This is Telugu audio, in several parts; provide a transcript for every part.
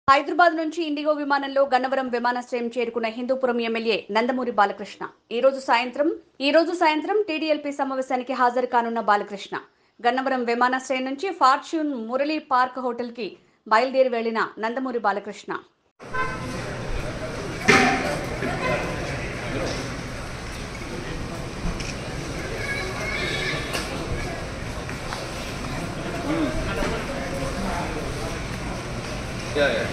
హైదరాబాద్ నుంచి ఇండిగో విమానంలో గన్నవరం విమానాశ్రయం చేరుకున్న హిందూపురం ఎమ్మెల్యే నందమూరి బాలకృష్ణ ఈ రోజు సాయంత్రం ఈ రోజు సాయంత్రం టీడీఎల్పీ సమావేశానికి హాజరు కానున్న బాలకృష్ణ గన్నవరం విమానాశ్రయం నుంచి ఫార్చ్యూన్ మురళీ పార్క్ హోటల్కి బయలుదేరి వెళ్లిన Nandamuri Balakrishna Yeah, yeah.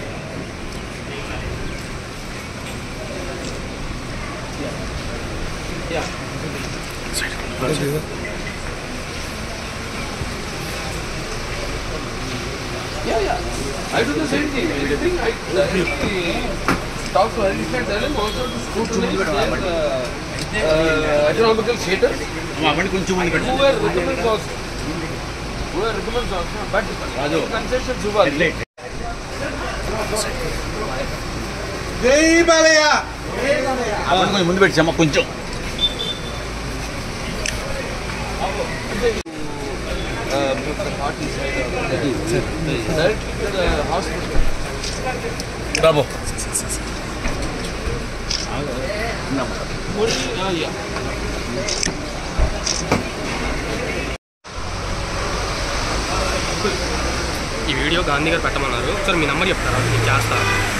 Yeah, yeah. I do the same thing. Anything I directly talk to Harish and tell him also to scrutinize their uh, uh, economical status. అమ్మడి కొంచెం మంది Who were recommends also. Who were recommends also. But concessions ఇవ్వాలి. జై బాలయ్య అమ్మడి కొంచెం ముందు పెట్టి అమ్మ కొంచెం uh, put the heart inside of the directly to the hospital. బాబు Murali, uh, yeah. ఈ వీడియో గాంధీ గారు పెట్టమన్నారు ఒకసారి మీ నెంబర్ చెప్తారా నేను చేస్తా